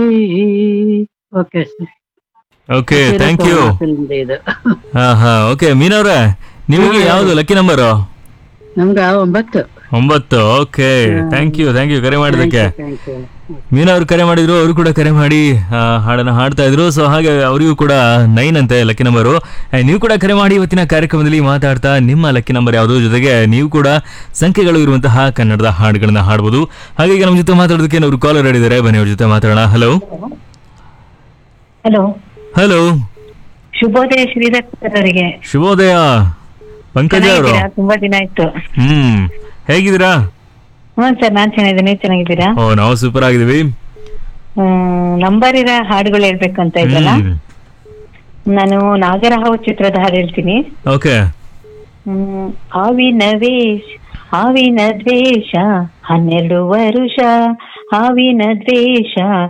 okay sir okay thank you ಇದು ಹಾ ಹಾ ಓಕೆ ಮೀನವ್ರೆ ನಿಮಗೆ ಯಾವ್ದು ಲಕ್ಕಿ ನಂಬರು ನಮ್ಗ ಒಂಬತ್ತು ಒಂಬತ್ತು okay thank you thank you ಕರೆ ಮಾಡಿದ್ದಕ್ಕೆ ಥ್ಯಾಂಕ್ ಯು ಮೀನಾ ಅವ್ರು ಕರೆ ಮಾಡಿದ್ರು ಅವರು ಕೂಡ ಕರೆ ಮಾಡಿ ಆ, ಹಾಡನ್ನ ಹಾಡ್ತಾ ಇದ್ರು ಸೊ ಹಾಗೆ ಅವರಿಗೂ ಕೂಡ ನೈನ್ ಅಂತೆ ಲಕ್ಕಿ ನಂಬರು ನೀವು ಕೂಡ ಕರೆ ಮಾಡಿ ಇವತ್ತಿನ ಕಾರ್ಯಕ್ರಮದಲ್ಲಿ ಮಾತಾಡ್ತಾ ನಿಮ್ಮ ಲಕ್ಕಿ ನಂಬರ್ ಯಾವುದು ಜೊತೆಗೆ ನೀವು ಕೂಡ ಸಂಖ್ಯೆಗಳು ಇರುವಂತಹ ಕನ್ನಡದ ಹಾಡುಗಳನ್ನ ಹಾಡ್ಬೋದು ಹಾಗೆ ಈಗ ನಮ್ಮ ಜೊತೆ ಮಾತಾಡೋದಕ್ಕೆ ಅವರು ಕಾಲರ್ ಹೇಳಿದ್ದಾರೆ ಬನ್ನಿ ಅವ್ರ ಜೊತೆ ಮಾತಾಡೋಣ ಹಲೋ ಹಲೋ ಹಲೋ ಶುಭೋದಯ ಶ್ರೀಧರ್ ಅವರಿಗೆ ಶುಭೋದಯ ಪಂಕಜ ಅವರು ಚೆನ್ನಾಗಿದ್ದೀರಾ ತುಂಬಾ ದಿನ ಆಯ್ತು ಹ್ಮ್ ಹೇಗಿದ್ದೀರಾ ಹ್ಮ್ ಸರ್ ನಾನ್ ಚೆನ್ನಾಗಿದ್ದೀನಿ ನೀವು ಚೆನ್ನಾಗಿದ್ದೀರಾ ಓ ನಾವು ಸೂಪರ್ ಆಗಿದೀವಿ ಹ್ಮ್ ನಂಬರ್ ಇರೋ ಹಾಡುಗಳು ಹೇಳ್ಬೇಕು ಅಂತ ಇದ್ರಲ್ಲ ಹ್ಮ್ ನಾನು ನಾಗರಹಾವು ಚಿತ್ರದ ಹಾಡು ಹೇಳ್ತೀನಿ ಓಕೆ ಹ್ಮ್ ಹಾವಿನ ವೇಷ ಹಾವಿನ ದ್ವೇಷ ಹನ್ನೆರಡು ವರುಷ ಹಾವಿನ ದ್ವೇಷ